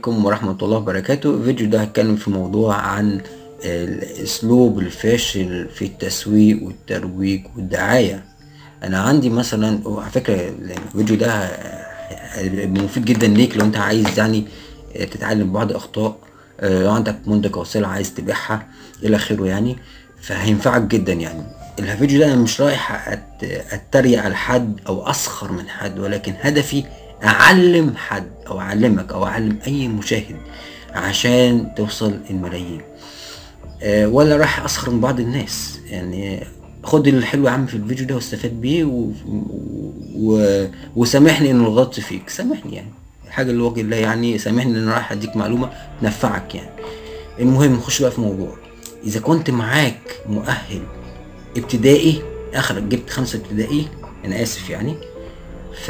عليكم ورحمة الله وبركاته الفيديو ده هتكلم في موضوع عن الاسلوب الفاشل في التسويق والترويج والدعاية انا عندي مثلا وعلى فكرة الفيديو ده مفيد جدا ليك لو انت عايز يعني تتعلم بعض اخطاء لو عندك منتج او سلعة عايز تبيعها الى اخره يعني فهينفعك جدا يعني الفيديو ده انا مش رايح اتريق على حد او اسخر من حد ولكن هدفي اعلم حد او اعلمك او اعلم اي مشاهد عشان توصل الملايين أه ولا راح اسخر من بعض الناس يعني خد الحلو يا عم في الفيديو ده واستفاد بيه و... و... وسامحني ان غلطت فيك سامحني يعني حاجه لوجه الله يعني سامحني ان انا رايح اديك معلومه تنفعك يعني المهم نخش بقى في موضوع اذا كنت معاك مؤهل ابتدائي اخرك جبت خمسة ابتدائي انا اسف يعني ف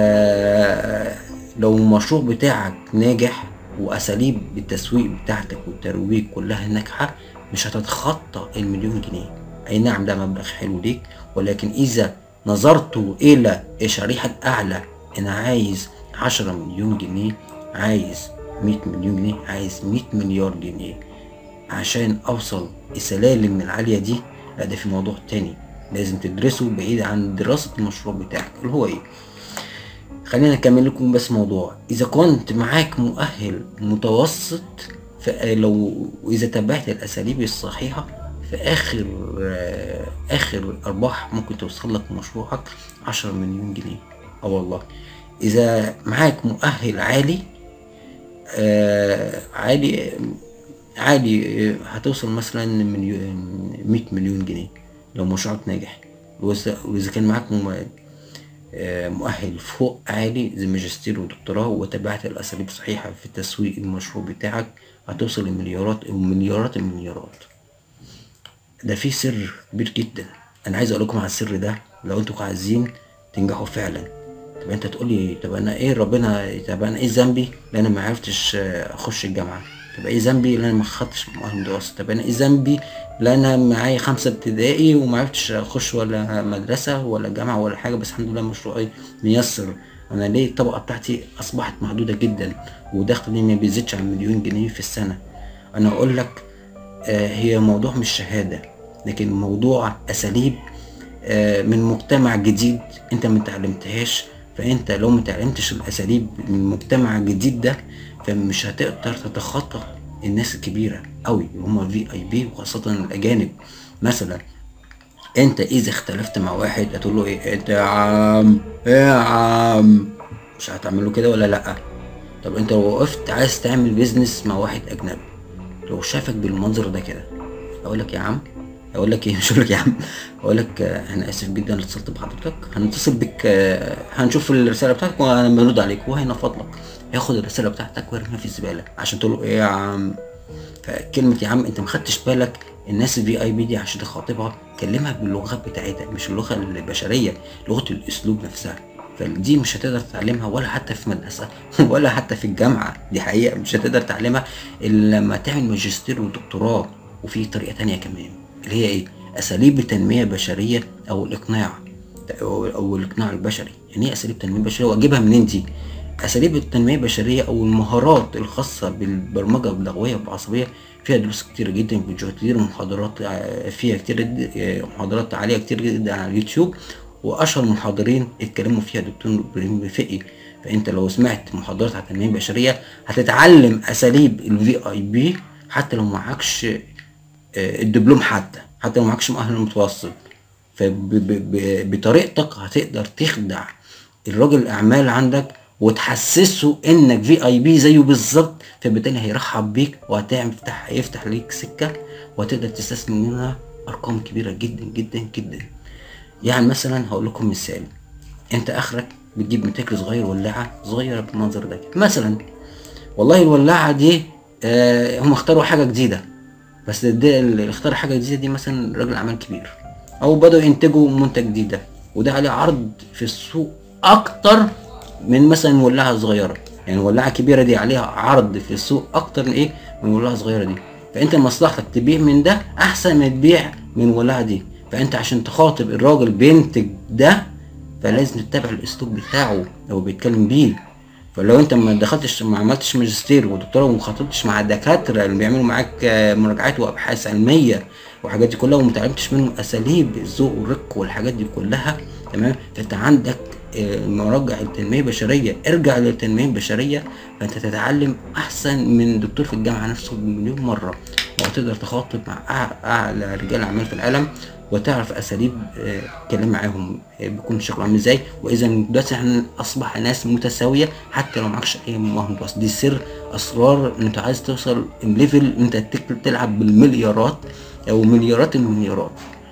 لو المشروع بتاعك ناجح واساليب التسويق بتاعتك والترويج كلها ناجحه مش هتتخطى المليون جنيه اي نعم ده مبلغ حلو ليك ولكن اذا نظرت الى شريحه اعلى انا عايز عشرة مليون جنيه عايز مية مليون جنيه عايز مية مليار جنيه عشان اوصل السلالم العالية دي لا ده في موضوع تاني لازم تدرسه بعيد عن دراسة المشروع بتاعك اللي هو ايه خلينا اكمل لكم بس موضوع اذا كنت معاك مؤهل متوسط لو اذا تبعت الاساليب الصحيحة في اخر اخر ارباح ممكن توصل لك مشروعك عشرة مليون جنيه اه والله اذا معاك مؤهل عالي آه عالي عالي هتوصل مثلا مليون مية مليون جنيه لو مشروعك ناجح واذا كان معاك مؤهل فوق عالي زي ماجستير ودكتوراه وتبعت الاساليب الصحيحة في تسويق المشروع بتاعك هتوصل لمليارات ومليارات المليارات ده فيه سر كبير جدا انا عايز اقول لكم على السر ده لو انتوا عايزين تنجحوا فعلا طب انت تقول لي طب انا ايه ربنا طب انا ايه ذنبي لان انا ما عرفتش اخش الجامعه طب ايه ذنبي لان انا ما خدتش مؤهل متوسط طب انا ايه ذنبي لان انا معايا خمسه ابتدائي وما عرفتش اخش ولا مدرسه ولا جامعه ولا حاجه بس الحمد لله مشروعي ميسر انا ليه الطبقه بتاعتي اصبحت محدوده جدا ودخلي ما بيزيدش عن مليون جنيه في السنه انا اقول لك آه هي موضوع مش شهاده لكن موضوع اساليب آه من مجتمع جديد انت ما اتعلمتهاش فانت لو ما اتعلمتش الاساليب من المجتمع الجديد ده فمش هتقدر تتخطى الناس الكبيره قوي اللي هم في اي بي وخاصه الاجانب مثلا انت اذا اختلفت مع واحد هتقول له ايه انت يا عم ايه يا عم مش هتعمل له كده ولا لا طب انت لو وقفت عايز تعمل بيزنس مع واحد اجنبي لو شافك بالمنظر ده كده اقول لك يا عم اقول لك ايه مش اقول لك يا عم اقول لك انا اسف جدا اللي اتصلت بحضرتك هنتصل بك هنشوف الرساله بتاعتك وانا بنرد عليك وهينفض لك هياخد الرساله بتاعتك ويرميها في الزباله عشان تقول له ايه يا عم فكلمه يا عم انت ما خدتش بالك الناس الفي اي بي دي عشان تخاطبها كلمها باللغه بتاعتها مش اللغه البشريه لغه الاسلوب نفسها فدي مش هتقدر تتعلمها ولا حتى في مدرسه ولا حتى في الجامعه دي حقيقه مش هتقدر تعلمها الا لما تعمل ماجستير ودكتوراه وفي طريقه تانية كمان اللي هي ايه اساليب التنميه البشريه او الاقناع او, أو الاقناع البشري يعني ايه اساليب التنميه البشريه واجيبها منين دي اساليب التنميه البشريه او المهارات الخاصه بالبرمجه اللغويه والعصبيه فيها دروس كتير جدا فيديوهات كتير ومحاضرات فيها كتير محاضرات عاليه كتير جدا على اليوتيوب واشهر محاضرين اتكلموا فيها دكتور ابراهيم فقي فانت لو سمعت محاضرات على التنميه البشريه هتتعلم اساليب الفي اي بي حتى لو معكش الدبلوم حتى حتى لو معكش مؤهل متوسط فبطريقتك هتقدر تخدع الراجل الاعمال عندك وتحسسه انك في اي بي زيه بالظبط فبالتالي هيرحب بيك وهتفتح هيفتح ليك سكه وهتقدر تستثمر منها ارقام كبيره جدا جدا جدا يعني مثلا هقول لكم مثال انت اخرك بتجيب متاكل صغير ولاعه صغيره بالمنظر ده مثلا والله الولاعه دي آه هم اختاروا حاجه جديده بس ده اللي اختار حاجه جديده دي مثلا راجل اعمال كبير او بدأوا ينتجوا منتج جديد ده وده عليه عرض في السوق اكتر من مثلا ولاعه صغيره يعني ولاعه كبيره دي عليها عرض في السوق اكتر من ايه من ولاعه صغيره دي فانت مصلحتك تبيع من ده احسن ما تبيع من ولاعه دي فانت عشان تخاطب الراجل بينتج ده فلازم تتبع الاسلوب بتاعه او بيتكلم بيه فلو انت ما دخلتش ما عملتش ماجستير ودكتوراه وما خاطبتش مع الدكاتره اللي بيعملوا معاك آه، مراجعات وابحاث علميه والحاجات دي كلها وما اتعلمتش منهم اساليب الذوق والرق والحاجات دي كلها تمام فانت عندك آه، مراجع التنميه البشريه ارجع للتنميه البشريه فانت تتعلم احسن من دكتور في الجامعه نفسه بمليون مره وهتقدر تخاطب مع أع- اعلى رجال اعمال في العالم وتعرف اساليب آه، الكلام معاهم آه، بيكون شكله عامل ازاي واذا دلوقتي احنا اصبح ناس متساويه حتى لو معكش اي مهارة بس دي سر اسرار ان انت عايز توصل ليفل انت تك- تلعب بالمليارات او مليارات المليارات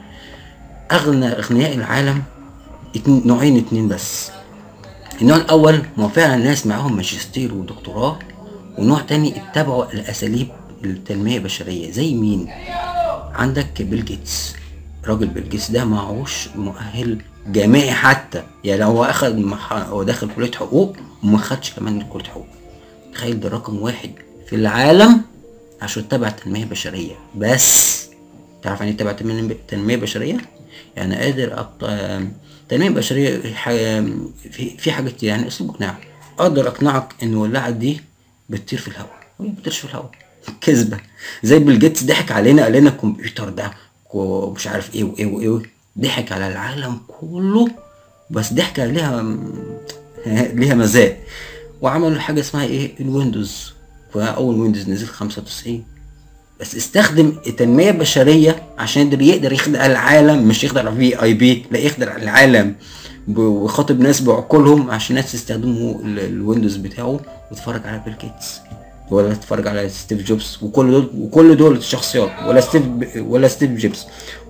اغنى اغنياء العالم اتنين نوعين اتنين بس النوع الاول ما هو فعلا ناس معاهم ماجستير ودكتوراه ونوع تاني اتبعوا الاساليب التنميه البشريه زي مين عندك بيل جيتس راجل بيل جيتس ده معهوش مؤهل جامعي حتى يعني لو هو اخد مح... هو داخل كليه حقوق وما خدش كمان كليه حقوق تخيل ده رقم واحد في العالم عشان تبع التنميه البشريه بس تعرف يعني ايه تبع التنمية- التنميه البشريه يعني قادر أقط... التنميه البشريه ح... في في حاجات كتير يعني اسلوب اقناع اقدر اقنعك ان الولاعه دي بتطير في الهواء وهي ما بتطيرش في الهواء كذبه زي بيل جيتس ضحك علينا قال لنا الكمبيوتر ده ومش عارف ايه وايه وايه ضحك على العالم كله بس ضحك ليها ليها مزاج وعملوا حاجه اسمها ايه الويندوز واول ويندوز نزل 95 بس استخدم التنميه البشريه عشان يقدر يقدر يخدع العالم مش يخدع في اي بي لا يخدع العالم ب- ويخاطب ناس بعقولهم عشان الناس يستخدموا ال- الويندوز بتاعه ويتفرج على بيل جيتس ولا تتفرج على ستيف جوبز وكل دول وكل دول شخصيات ولا ستيف ولا ستيف جوبز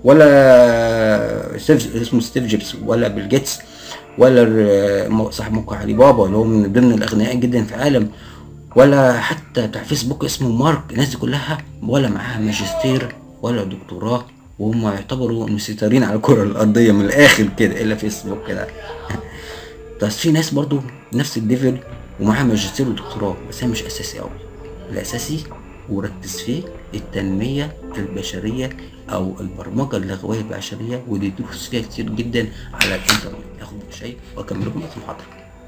ولا ستيف اسمه ستيف جوبز ولا بيل جيتس ولا الر- صاحب موقع علي بابا اللي هو من ضمن الاغنياء جدا في العالم ولا حتى بتاع فيسبوك اسمه مارك الناس دي كلها ولا معاها ماجستير ولا دكتوراه وهم يعتبروا مسيطرين على الكرة الأرضية من الآخر كده إلا فيسبوك كده بس في ناس برضو نفس الليفل ومعاها ماجستير ودكتوراه بس هي مش أساسي أوي الأساسي وركز فيه التنمية البشرية أو البرمجة اللغوية البشرية ودي دروس فيها كتير جدا على الإنترنت آخد شيء وأكمل لكم بقية المحاضرة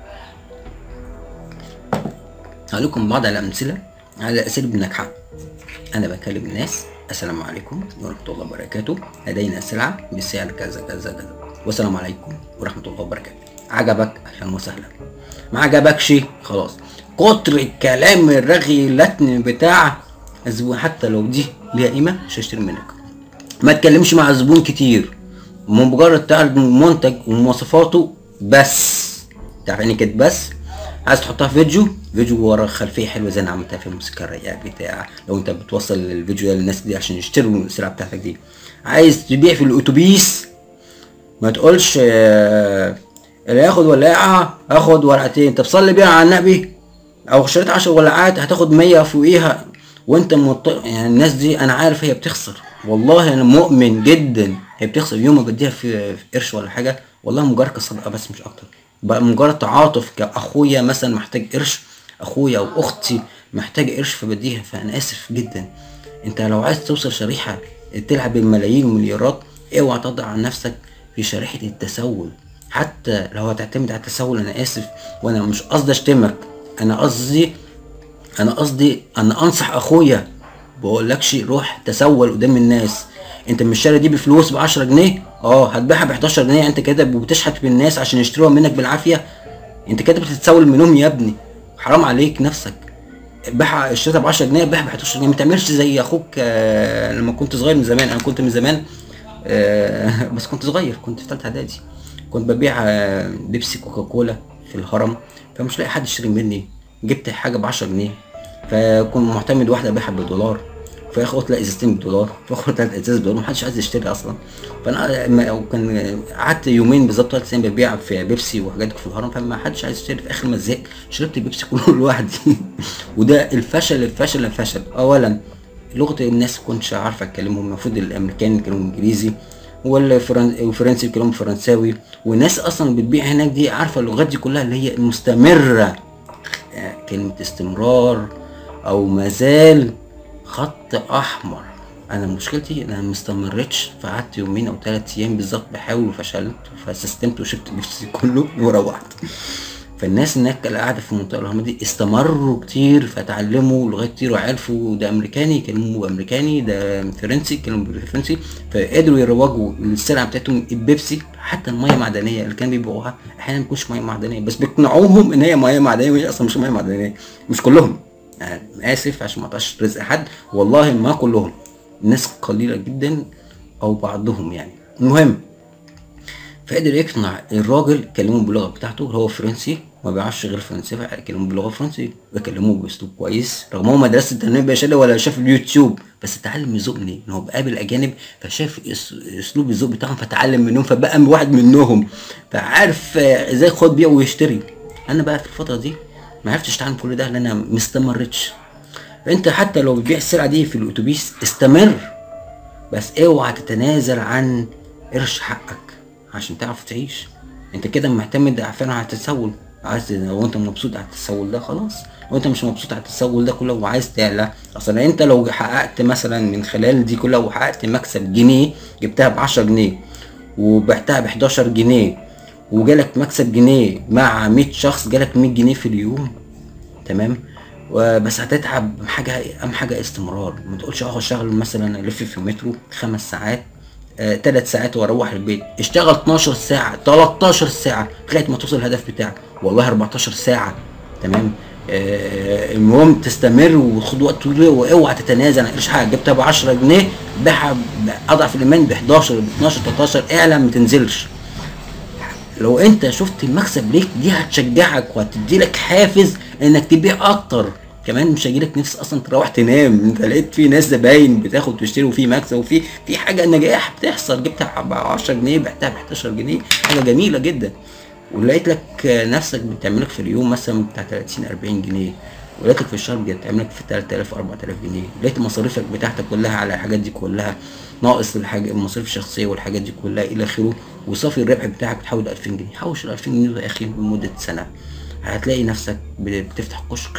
هقول لكم بعض الأمثلة على أساليب النجاح أنا بكلم الناس السلام عليكم ورحمة الله وبركاته لدينا سلعة بسعر كذا كذا كذا والسلام عليكم ورحمة الله وبركاته عجبك أهلا وسهلا ما عجبكش خلاص كتر الكلام الرغي اللتن بتاع الزبون حتى لو دي ليها قيمة مش هشتري منك ما تكلمش مع الزبون كتير مجرد تعرض المنتج ومواصفاته بس تعرف يعني كده بس عايز تحطها في فيديو فيديو ورا خلفيه حلوه زي انا عملتها في الموسيقى الرقيقه بتاع لو انت بتوصل الفيديو ده للناس دي عشان يشتروا السلعه بتاعتك دي عايز تبيع في الاتوبيس ما تقولش آه، اللي ياخد ولاعه هاخد ورقتين طب صلي بيها على النبي او اشتريت 10 ولاعات هتاخد 100 فوقيها وانت مط... يعني الناس دي انا عارف هي بتخسر والله انا مؤمن جدا هي بتخسر يوم ما بديها في في قرش ولا حاجه والله مجرد كصدقه بس مش اكتر بقى مجرد تعاطف كاخويا مثلا محتاج قرش اخويا او اختي محتاج قرش فبديها فانا اسف جدا انت لو عايز توصل شريحه تلعب بالملايين والمليارات اوعى تضع عن نفسك في شريحه التسول حتى لو هتعتمد على التسول انا اسف وانا مش قصدي اشتمك انا قصدي انا قصدي انا انصح اخويا بقولكش روح تسول قدام الناس انت مش شاري دي بفلوس ب 10 جنيه اه هتبيعها ب 11 جنيه انت كده وبتشحت بالناس عشان يشتروها منك بالعافيه انت كده بتتسول منهم يا ابني حرام عليك نفسك بيعها اشتريتها ب 10 جنيه بيعها ب 11 جنيه ما تعملش زي اخوك آه، لما كنت صغير من زمان انا كنت من زمان آه، بس كنت صغير كنت في ثالثه اعدادي كنت ببيع آه، بيبسي كوكاكولا في الهرم فمش لاقي حد يشتري مني جبت حاجه ب 10 جنيه فكنت معتمد واحده ابيعها بالدولار في اخر قلت لا ازازتين بالدولار في اخر ثلاث ازاز بالدولار محدش عايز يشتري اصلا فانا ما- كان قعدت يومين بالظبط ثلاث ايام ببيع في بيبسي وحاجات في الهرم فما حدش عايز يشتري في اخر ما زهقت شربت بيبسي كله لوحدي وده الفشل الفشل الفشل اولا لغه الناس كنتش عارف اتكلمهم المفروض الامريكان يتكلموا انجليزي والفرن- والفرنسي بيتكلموا فرنساوي والناس اصلا اللي بتبيع هناك دي عارفه اللغات دي كلها اللي هي المستمره آه، كلمه استمرار او مازال خط احمر انا مشكلتي ان انا ما استمرتش فقعدت يومين او ثلاث ايام بالظبط بحاول وفشلت فسستمت وشربت نفسي كله وروحت فالناس هناك اللي قاعده في المنطقه الهرميه دي استمروا كتير فتعلموا لغات كتير وعرفوا ده امريكاني يكلموا امريكاني ده فرنسي يكلموا بالفرنسي فقدروا يروجوا السلعه بتاعتهم البيبسي حتى الميه المعدنيه اللي كانوا بيبيعوها احيانا ما تكونش ميه معدنيه بس بيقنعوهم ان هي ميه معدنيه وهي اصلا مش ميه معدنيه مش كلهم يعني اسف عشان ما اقطعش رزق حد والله ما كلهم ناس قليله جدا او بعضهم يعني المهم فقدر يقنع الراجل كلمه باللغه بتاعته هو فرنسي ما بيعرفش غير فرنسي فكلمه باللغه الفرنسيه بكلمه باسلوب كويس رغم هو مدرسه تنميه بشريه ولا شاف اليوتيوب بس اتعلم الذوق منين؟ ان هو بقابل اجانب فشاف أس- اسلوب الذوق بتاعهم فتعلم منهم فبقى واحد منهم فعارف آه، ازاي خد بيع ويشتري انا بقى في الفتره دي ما عرفتش اتعلم كل ده لان انا ما استمرتش فانت حتى لو بتبيع السلعه دي في الاتوبيس استمر بس اوعى تتنازل عن قرش حقك عشان تعرف تعيش انت كده معتمد فعلا على التسول عايز لو انت مبسوط على التسول ده خلاص لو انت مش مبسوط على التسول ده كله وعايز تعلى اصلا انت لو حققت مثلا من خلال دي كلها وحققت مكسب جنيه جبتها ب 10 جنيه وبعتها ب 11 جنيه وجالك مكسب جنيه مع 100 شخص جالك 100 جنيه في اليوم تمام وبس هتتعب حاجه اهم حاجه استمرار ما تقولش اه اشتغل مثلا الف في المترو خمس ساعات آه، ثلاث ساعات واروح البيت اشتغل 12 ساعه 13 ساعه لغايه ما توصل الهدف بتاعك والله 14 ساعه تمام آه، المهم تستمر وخد وقت طويل واوعى تتنازل عن ايش حاجه جبتها ب 10 جنيه بيعها اضعف الايمان ب 11 ب 12 13 اعلى ما تنزلش لو انت شفت المكسب ليك دي هتشجعك وهتدي لك حافز انك تبيع اكتر كمان مش هيجيلك نفس اصلا تروح تنام انت لقيت في ناس زباين بتاخد وتشتري وفي مكسب وفي في حاجه نجاح بتحصل جبتها ب 10 جنيه بعتها ب 11 جنيه حاجه جميله جدا ولقيت لك نفسك بتعملك في اليوم مثلا بتاع 30 40 جنيه ولقيت لك في الشهر بتعملك في 3000 4000 جنيه لقيت مصاريفك بتاعتك كلها على الحاجات دي كلها ناقص الحاجه المصاريف الشخصيه والحاجات دي كلها الى اخره وصافي الربح بتاعك بتحول 2000 جنيه حوش ال 2000 جنيه دول يا اخي لمده سنه هتلاقي نفسك بتفتح كشك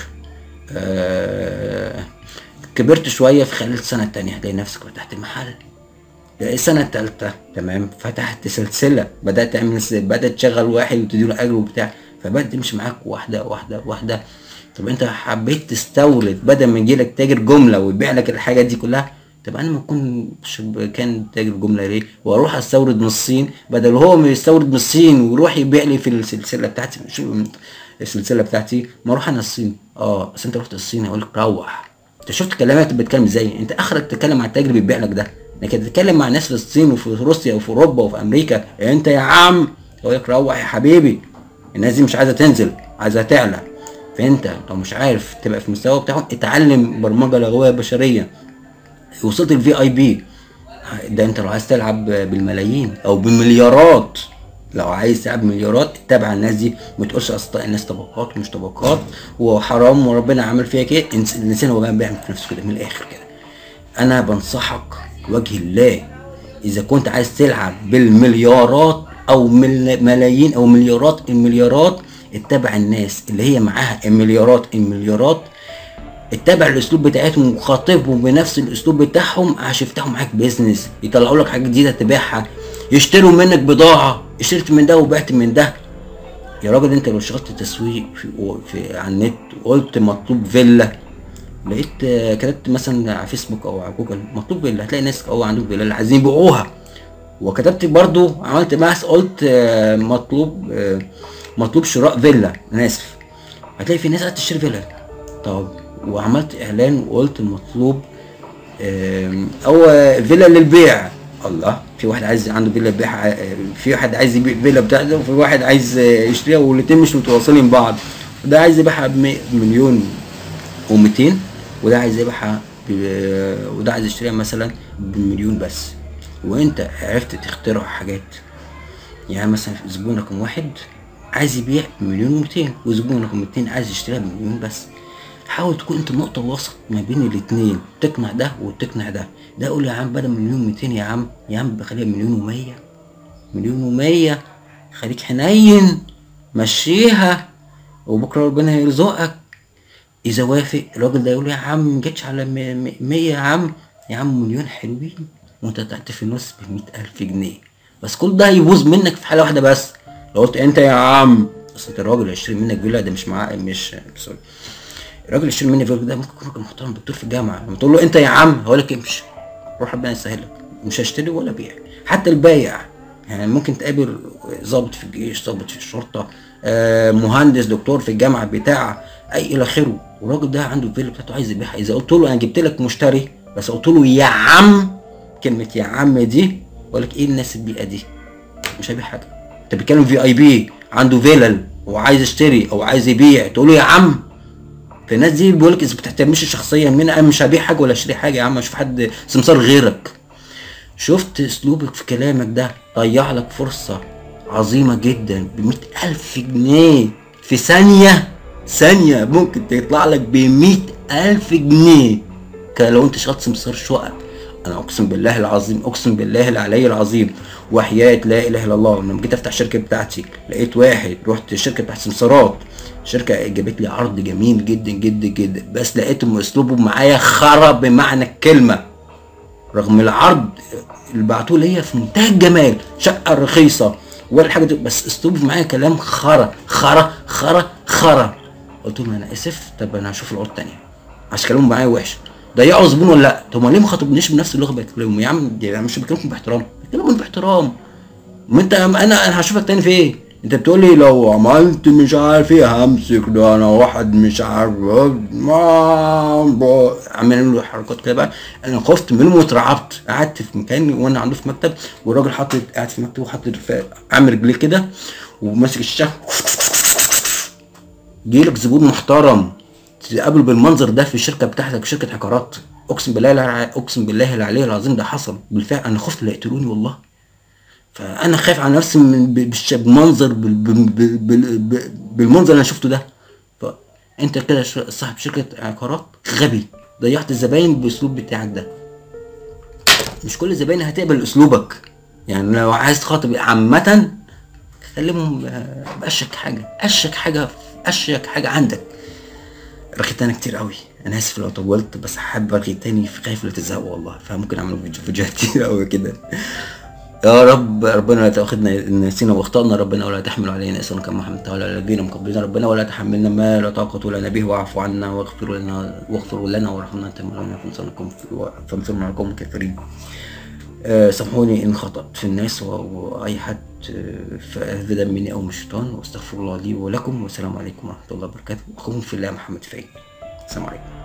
آه كبرت شويه في خلال السنه التانية هتلاقي نفسك فتحت محل السنة التالتة تمام فتحت سلسلة بدأت تعمل س- بدأت تشغل واحد وتديله أجر وبتاع فبدأت تمشي معاك واحدة واحدة واحدة طب أنت حبيت تستورد بدل ما يجيلك تاجر جملة ويبيع لك الحاجات دي كلها طب أنا ما كنتش ب- كان تاجر جملة ليه؟ وأروح أستورد من الصين بدل هو ما يستورد من الصين ويروح يبيع لي في السلسلة بتاعتي شو السلسلة بتاعتي ما أروح أنا الصين أه بس أنت رحت الصين أقول لك روح انت شفت كلامك بتتكلم ازاي انت اخرك تتكلم مع التاجر اللي بيبيع لك ده لكن تتكلم مع ناس في الصين وفي روسيا وفي اوروبا وفي امريكا انت يا عم يقول لك روح يا حبيبي الناس دي مش عايزه تنزل عايزه تعلى فانت لو مش عارف تبقى في المستوى بتاعهم اتعلم برمجه لغويه بشريه وصلت الفي اي بي ده انت لو عايز تلعب بالملايين او بالمليارات لو عايز تلعب مليارات اتبع الناس دي ما تقولش اصل الناس طبقات ومش طبقات وحرام وربنا عمل فيها كده إنس- الانسان هو بقى بيعمل في نفسه كده من الاخر كده انا بنصحك وجه الله اذا كنت عايز تلعب بالمليارات او مل- ملايين او مليارات المليارات اتبع الناس اللي هي معاها المليارات المليارات اتبع الاسلوب بتاعتهم وخاطبهم بنفس الاسلوب بتاعهم عشان يفتحوا معاك بيزنس يطلعوا لك حاجه جديده تبيعها يشتروا منك بضاعه اشتريت من ده وبعت من ده يا راجل انت لو اشتغلت تسويق في, في على النت وقلت مطلوب فيلا لقيت آه، كتبت مثلا على فيسبوك او على جوجل مطلوب فيلا هتلاقي ناس قوي عندهم فيلا اللي عايزين يبيعوها وكتبت برضو عملت بحث قلت آه، مطلوب آه، مطلوب شراء فيلا انا اسف هتلاقي في ناس عايزه تشتري فيلا طب وعملت اعلان وقلت المطلوب آم، او فيلا للبيع الله في واحد عايز عنده فيلا يبيعها آه، في واحد عايز يبيع فيلا بتاعته وفي واحد عايز آه، يشتريها والاتنين مش متواصلين بعض ده عايز يبيعها بمليون و200 وده عايز يبيعها ب- وده عايز يشتريها مثلا بمليون بس وانت عرفت تخترع حاجات يعني مثلا زبون رقم واحد عايز يبيع بمليون ومتين وزبون رقم اتنين عايز يشتريها بمليون بس حاول تكون انت نقطة وسط ما بين الاتنين تقنع ده وتقنع ده ده يقول يا عم بدل مليون ومتين يا عم يا عم بخليها مليون ومية مليون ومية خليك حنين مشيها وبكرة ربنا هيرزقك إذا وافق الراجل ده يقول يا عم ما جتش على م- م- مية يا عم يا عم مليون حلوين وانت تحت في النص بمية ألف جنيه بس كل ده هيبوظ منك في حالة واحدة بس لو قلت انت يا عم اصل انت الراجل اللي يشتري منك فيلا ده مش معاه مش سوري الراجل اللي يشتري مني فيلا ده ممكن يكون راجل محترم دكتور في الجامعه لما تقول له انت يا عم هقول لك امشي روح ربنا يسهل لك مش هشتري ولا بيع حتى البايع يعني ممكن تقابل ضابط في الجيش ضابط في الشرطه آه، مهندس دكتور في الجامعه بتاع اي الى اخره والراجل ده عنده الفيلا بتاعته عايز يبيعها اذا قلت له انا جبت لك مشتري بس قلت له يا عم كلمه يا عم دي بقول لك ايه الناس البيئه دي مش هيبيع حاجه انت بتتكلم في اي بي عنده فيلل وعايز يشتري او عايز يبيع تقول له يا عم فالناس دي بيقول لك اذا ما بتحترمش شخصيا من انا مش هبيع حاجه ولا اشتري حاجه يا عم اشوف حد سمسار غيرك شفت اسلوبك في كلامك ده ضيع لك فرصه عظيمه جدا ب ألف جنيه في ثانيه ثانيه ممكن تطلع لك ب ألف جنيه كان لو انت شغلت سمسار شقق انا اقسم بالله العظيم اقسم بالله العلي العظيم وحياة لا اله الا الله لما جيت افتح الشركه بتاعتي لقيت واحد رحت الشركه بتاعت سمسارات شركه جابت لي عرض جميل جدا جدا جدا بس لقيت اسلوبه معايا خرا بمعنى الكلمه رغم العرض اللي بعتوه ليا في منتهى الجمال شقه رخيصه ولا حاجه دي بس اسلوبه معايا كلام خرا خرا خرا خرا قلت لهم انا اسف طب انا هشوف العرض تانية عشان كلامهم معايا وحش ضيعوا زبون ولا لا طب ما ليه ما خاطبنيش بنفس اللغه بتكلموا يا عم دي انا مش بكلمكم باحترام بكلمكم باحترام ما انت انا انا هشوفك تاني في ايه انت بتقول لي لو عملت مش عارف ايه همسك ده انا واحد مش عارف ما عمالين له حركات كده بقى انا خفت منهم واترعبت قعدت في مكاني وانا عنده في مكتب والراجل حاطط قاعد في مكتب وحاطط عامل رجليه كده وماسك الشاشه جيلك زبون محترم تقابله بالمنظر ده في الشركه بتاعتك شركه حكارات اقسم بالله الع... اقسم بالله العلي العظيم ده حصل بالفعل انا خفت لا يقتلوني والله فانا خايف على نفسي من بالش- بالمنظر بال... بال... بال... بال... بالمنظر اللي انا شفته ده فانت كده ش- صاحب شركه عقارات غبي ضيعت الزباين بالاسلوب بتاعك ده مش كل الزباين هتقبل اسلوبك يعني لو عايز تخاطب عامه كلمهم ب- باشك حاجه اشك حاجه اشك حاجه عندك رغيت انا كتير قوي انا اسف لو طولت بس حابب ارغي تاني في خايف لا تزهقوا والله فممكن اعمل فيديو فيديوهات كتير قوي كده يا رب ربنا لا تاخذنا ان نسينا واخطانا ربنا ولا تحمل علينا اسرا كما حملتها على الذين من قبلنا ربنا ولا تحملنا ما لا طاقه لنا به واعف عنا واغفر لنا واغفر لنا وارحمنا انت مولانا فانصرناكم فانصرنا على القوم الكافرين آه، سامحوني ان خطأت في الناس و- واي حد آه، فهذا مني او من الشيطان واستغفر الله لي ولكم والسلام عليكم ورحمه الله وبركاته اخوكم في الله محمد فايد السلام عليكم